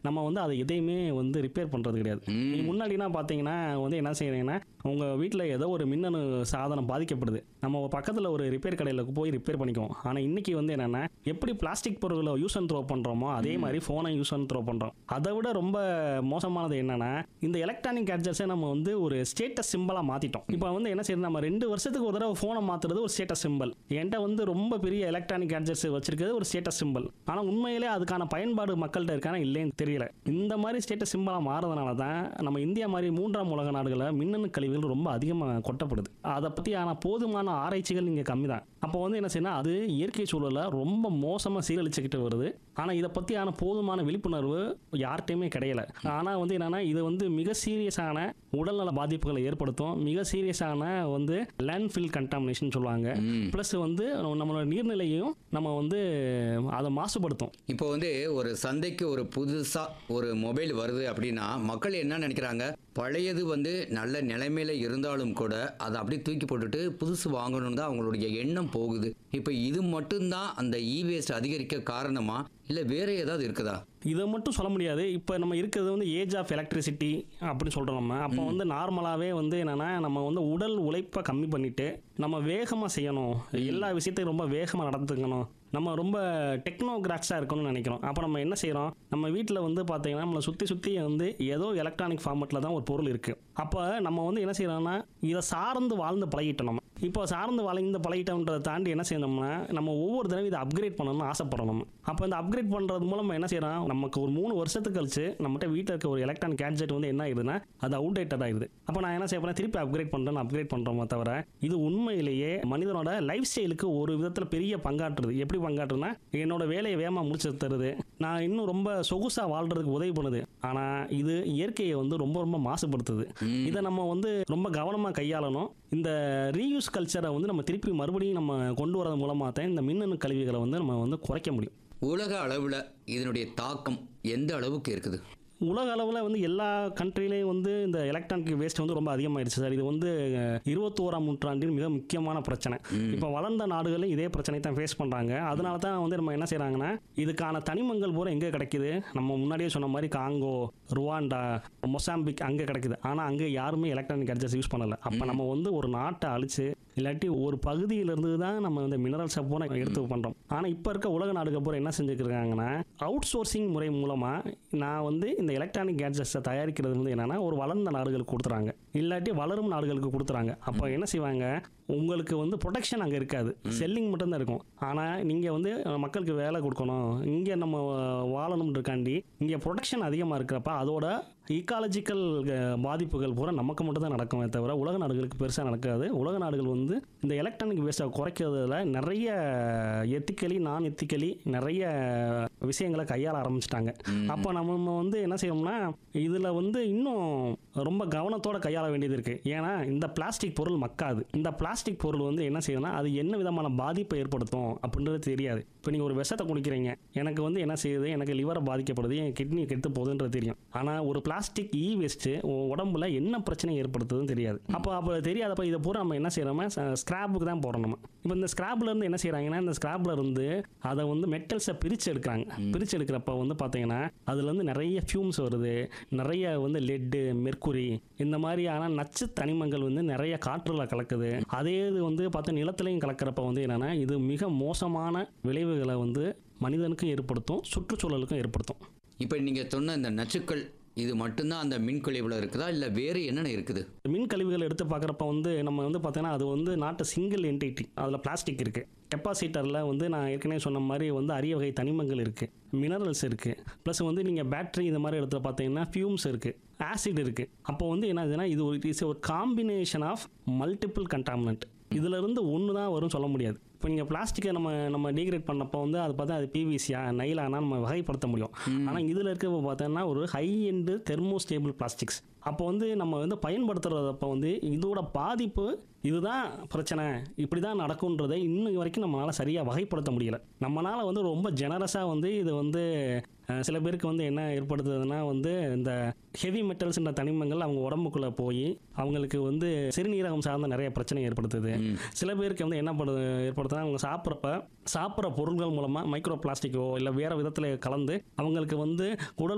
நம்ம வந்து அதை எதையுமே வந்து ரிப்பேர் பண்ணுறது கிடையாது நீங்க முன்னாடினா பார்த்தீங்கன்னா வந்து என்ன செய்யறீங்கன்னா உங்கள் வீட்டில் ஏதோ ஒரு மின்னணு சாதனம் பாதிக்கப்படுது நம்ம பக்கத்தில் ஒரு ரிப்பேர் கடையில் போய் ரிப்பேர் பண்ணிக்குவோம் ஆனால் இன்னைக்கு வந்து என்னென்னா எப்படி பிளாஸ்டிக் பொருட்களை யூஸ் அண்ட் த்ரோ பண்ணுறோமோ அதே மாதிரி ஃபோனை யூஸ் அண்ட் த்ரோ பண்ணுறோம் அதை விட ரொம்ப மோசமானது என்னன்னா இந்த எலக்ட்ரானிக் கேட்ஜெட்ஸை நம்ம வந்து ஒரு ஸ்டேட்டஸ் சிம்பிளாக மாற்றிட்டோம் இப்போ வந்து என்ன செய்யணும் நம்ம ரெண்டு வருஷத்துக்கு ஒரு தடவை ஃபோனை மாற்றுறது ஒரு ஸ்டேட்டஸ் சிம்பிள் என்கிட்ட வந்து ரொம்ப பெரிய எலக்ட்ரானிக் கேட்ஜெட்ஸ் வச்சிருக்கிறது ஒரு ஸ்டேட்டஸ் சிம்பிள் ஆனால் உண்மையிலே அதுக்கான பயன்பாடு மக்கள்கிட்ட இருக்கானா இல்லைன்னு தெரியல இந்த மாதிரி ஸ்டேட்டஸ் சிம்பிளாக மாறதுனால தான் நம்ம இந்தியா மாதிரி மூன்றாம் உலக நாடுகளில் மின்னணு கழிவுகள் ரொம்ப அதிகமாக கொட்டப்படுது அதை பற்றி ஆனால் போதுமான ஆராய்ச்சிகள் இங்கே கம்மி தான் அப்போ வந்து என்ன செய்யணும் அது இயற்கை சூழலை ரொம்ப மோசமாக சீரழிச்சுக்கிட்டு வருது ஆனால் இதை பற்றியான போதுமான விழிப்புணர்வு யார்கிட்டையுமே கிடையல ஆனால் வந்து என்னன்னா இது வந்து மிக சீரியஸான உடல்நல பாதிப்புகளை ஏற்படுத்தும் மிக சீரியஸான வந்து லேண்ட்ஃபில் கண்டாமினேஷன் சொல்லுவாங்க ப்ளஸ் வந்து நம்மளோட நீர்நிலையும் நம்ம வந்து அதை மாசுபடுத்தும் இப்போ வந்து ஒரு சந்தைக்கு ஒரு புதுசா ஒரு மொபைல் வருது அப்படின்னா மக்கள் என்ன நினைக்கிறாங்க பழையது வந்து நல்ல நிலைமையில இருந்தாலும் கூட அதை அப்படியே தூக்கி போட்டுட்டு புதுசு வாங்கணும்னு தான் அவங்களுடைய எண்ணம் போகுது இப்போ இது மட்டும்தான் அந்த இ வேஸ்ட் அதிகரிக்க காரணமா இல்லை வேற ஏதாவது இருக்குதா இதை மட்டும் சொல்ல முடியாது இப்போ நம்ம இருக்கிறது வந்து ஏஜ் ஆஃப் எலக்ட்ரிசிட்டி அப்படின்னு சொல்கிறோம் நம்ம அப்போ வந்து நார்மலாகவே வந்து என்னென்னா நம்ம வந்து உடல் உழைப்பை கம்மி பண்ணிட்டு நம்ம வேகமாக செய்யணும் எல்லா விஷயத்தையும் ரொம்ப வேகமாக நடந்துக்கணும் நம்ம ரொம்ப டெக்னோகிராக்ஸாக இருக்கணும்னு நினைக்கிறோம் அப்போ நம்ம என்ன செய்கிறோம் நம்ம வீட்டில் வந்து பார்த்தீங்கன்னா நம்மளை சுற்றி சுற்றி வந்து ஏதோ எலக்ட்ரானிக் ஃபார்மெட்டில் தான் ஒரு பொருள் இருக்குது அப்போ நம்ம வந்து என்ன செய்யறோம்னா இதை சார்ந்து வாழ்ந்து பழகிட்டோம் நம்ம இப்போ சார்ந்து வாழ்ந்து பழகிட்டோன்றதை தாண்டி என்ன செய்யணும்னா நம்ம ஒவ்வொரு தடவை இதை அப்கிரேட் பண்ணணும்னு ஆசைப்படுறோம் நம்ம அப்போ இந்த அப்கிரேட் பண்ணுறது மூலமாக என்ன செய்யறோம் நமக்கு ஒரு மூணு வருஷத்துக்கு கழிச்சு நம்மகிட்ட வீட்டில் இருக்க ஒரு எலக்ட்ரானிக் கேட்ஜெட் வந்து என்ன ஆயிடுதுன்னா அது அவுடேட்டட் ஆயிடுது அப்போ நான் என்ன செய்ய போறேன் திருப்பி அப்கிரேட் பண்ணுறேன் அப்கிரேட் பண்ணுறோமே தவிர இது உண்மையிலேயே மனிதனோட லைஃப் ஸ்டைலுக்கு ஒரு விதத்தில் பெரிய பங்காற்றுது எப்படி பங்காற்றுதுன்னா என்னோட வேலையை வேகமாக முடிச்சு தருது நான் இன்னும் ரொம்ப சொகுசாக வாழ்றதுக்கு உதவி பண்ணுது ஆனால் இது இயற்கையை வந்து ரொம்ப ரொம்ப மாசுபடுத்துது இதை நம்ம வந்து ரொம்ப கவனமாக கையாளணும் இந்த ரீயூஸ் கல்ச்சரை வந்து நம்ம திருப்பி மறுபடியும் நம்ம கொண்டு வரது மூலமாக தான் இந்த மின்னணு கழிவுகளை வந்து நம்ம வந்து குறைக்க முடியும் உலக அளவில் இதனுடைய தாக்கம் எந்த அளவுக்கு இருக்குது உலக அளவில் வந்து எல்லா கண்ட்ரிலையும் வந்து இந்த எலக்ட்ரானிக் வேஸ்ட் வந்து ரொம்ப அதிகமாயிருச்சு சார் இது வந்து அஹ், இருபத்தோராம் நூற்றாண்டின் மிக முக்கியமான பிரச்சனை இப்போ வளர்ந்த நாடுகளும் இதே பிரச்சனை தான் ஃபேஸ் பண்ணுறாங்க அதனால தான் வந்து நம்ம என்ன செய்கிறாங்கன்னா இதுக்கான தனிமங்கள் பூரா எங்கே கிடைக்குது நம்ம முன்னாடியே சொன்ன மாதிரி காங்கோ ருவாண்டா மொசாம்பிக் அங்கே கிடைக்குது ஆனால் அங்கே யாருமே எலக்ட்ரானிக் கேட்ஜெட்ஸ் யூஸ் பண்ணலை அப்போ நம்ம வந்து ஒரு நாட்டை அழிச்சு இல்லாட்டி ஒரு பகுதியிலிருந்து தான் நம்ம இந்த மினரல்ஸை பூரா எடுத்து பண்ணுறோம் ஆனால் இப்போ இருக்க உலக நாடுகள் பூரா என்ன செஞ்சுருக்காங்கன்னா அவுட் சோர்சிங் முறை மூலமாக நான் வந்து இந்த எலக்ட்ரானிக் கேட்ஜெட்ஸை தயாரிக்கிறது வந்து என்னன்னா ஒரு வளர்ந்த நாடுகளுக்கு கொடுத்துறாங்க இல்லாட்டி வளரும் நாடுகளுக்கு கொடுத்துறாங்க அப்போ என்ன செய்வாங்க உங்களுக்கு வந்து ப்ரொடெக்ஷன் அங்கே இருக்காது செல்லிங் மட்டும்தான் இருக்கும் ஆனால் நீங்கள் வந்து அஹ், மக்களுக்கு வேலை கொடுக்கணும் இங்கே நம்ம அஹ், வாழணும்ன்றக்காண்டி இங்கே ப்ரொடெக்ஷன் அதிகமாக இருக்கிறப்ப அதோட ஈக்காலஜிக்கல் பாதிப்புகள் பூரா நமக்கு மட்டும் தான் நடக்குமே தவிர உலக நாடுகளுக்கு பெருசாக நடக்காது உலக நாடுகள் வந்து இந்த எலக்ட்ரானிக் வேஸ்ட்டை குறைக்கிறதுல நிறைய எத்திக்கலி நான் எத்திக்கலி நிறைய விஷயங்களை கையாள ஆரம்பிச்சிட்டாங்க அப்போ நம்ம வந்து என்ன செய்யணும்னா இதில் வந்து இன்னும் ரொம்ப கவனத்தோட கையாள வேண்டியது இருக்கு ஏன்னா இந்த பிளாஸ்டிக் பொருள் மக்காது இந்த பிளாஸ்டிக் பொருள் வந்து என்ன செய்யுதுன்னா அது என்ன விதமான பாதிப்பை ஏற்படுத்தும் அப்படின்றது தெரியாது இப்போ நீங்கள் ஒரு விஷத்தை குடிக்கிறீங்க எனக்கு வந்து என்ன செய்யுது எனக்கு லிவரை பாதிக்கப்படுது என் கிட்னி கெட்டு போகுதுன்றது தெரியும் ஆனால் ஒரு பிளாஸ்டிக் இ வேஸ்ட்டு உடம்புல என்ன பிரச்சனை ஏற்படுத்துதுன்னு தெரியாது அப்போ அப்போ தெரியாதப்ப இதை பூரா நம்ம என்ன செய்யறோமா ஸ்கிராப்புக்கு தான் போகிறோம் நம்ம இப்போ இந்த ஸ்கிராப்ல இருந்து என்ன செய்றாங்கன்னா இந்த ஸ்கிராப்ல இருந்து அதை வந்து மெட்டல்ஸை பிரித்து எடுக்கிறாங்க பிரித்து எடுக்கிறப்ப வந்து பார்த்தீங்கன்னா அதுல இருந்து நிறைய ஃபியூம்ஸ் வருது நிறைய வந்து லெட்டு மெர்க்குரி இந்த மாதிரியான நச்சு தனிமங்கள் வந்து நிறைய காற்றுல கலக்குது அதே இது வந்து பார்த்து நிலத்திலையும் கலக்கிறப்ப வந்து என்னன்னா இது மிக மோசமான விளைவுகளை வந்து மனிதனுக்கும் ஏற்படுத்தும் சுற்றுச்சூழலுக்கும் ஏற்படுத்தும் இப்போ நீங்கள் சொன்ன இந்த நச்சுக்கள் இது மட்டும்தான் அந்த மின் கழிவுல இருக்குதா இல்லை வேறு என்னென்ன இருக்குது மின் கழிவுகள் எடுத்து பார்க்குறப்ப வந்து நம்ம வந்து பார்த்தீங்கன்னா அது வந்து நாட்டு சிங்கிள் என்டிட்டி அதில் பிளாஸ்டிக் இருக்குது கெப்பாசிட்டரில் வந்து நான் ஏற்கனவே சொன்ன மாதிரி வந்து அரிய வகை தனிமங்கள் இருக்குது மினரல்ஸ் இருக்குது ப்ளஸ் வந்து நீங்கள் பேட்டரி இந்த மாதிரி இடத்துல பார்த்தீங்கன்னா ஃபியூம்ஸ் இருக்குது ஆசிட் இருக்குது அப்போ வந்து என்ன ஆகுதுன்னா இது ஒரு இட்ஸ் ஒரு காம்பினேஷன் ஆஃப் மல்டிபிள் கண்டாமினன்ட் இதுல இருந்து ஒன்று தான் வரும் சொல்ல முடியாது இப்போ நீங்கள் பிளாஸ்டிக்கை நம்ம நம்ம டீக்ரேட் பண்ணப்போ வந்து அது பார்த்தா அது பிவிசியா நைலானா நம்ம வகைப்படுத்த முடியும் ஆனால் இதில் இருக்க பார்த்தோன்னா ஒரு ஹை எண்டு தெர்மோஸ்டேபிள் பிளாஸ்டிக்ஸ் அப்போ வந்து நம்ம வந்து பயன்படுத்துறதப்போ வந்து இதோட பாதிப்பு இதுதான் பிரச்சனை இப்படி தான் நடக்குன்றதை இன்னும் வரைக்கும் நம்மளால் சரியாக வகைப்படுத்த முடியல நம்மளால் வந்து ரொம்ப ஜெனரஸாக வந்து இது வந்து அஹ், சில பேருக்கு வந்து என்ன ஏற்படுத்துதுன்னா வந்து இந்த ஹெவி மெட்டல்ஸ்ன்ற தனிமங்கள் அவங்க உடம்புக்குள்ளே போய் அவங்களுக்கு வந்து சிறுநீரகம் சார்ந்த நிறைய பிரச்சனை ஏற்படுத்துது சில பேருக்கு வந்து என்ன படுது ஏற்படுத்துனா அவங்க சாப்பிட்றப்ப சாப்பிட்ற பொருட்கள் மூலமாக மைக்ரோ பிளாஸ்டிக்கோ இல்லை வேறு விதத்தில் கலந்து அவங்களுக்கு வந்து உடல்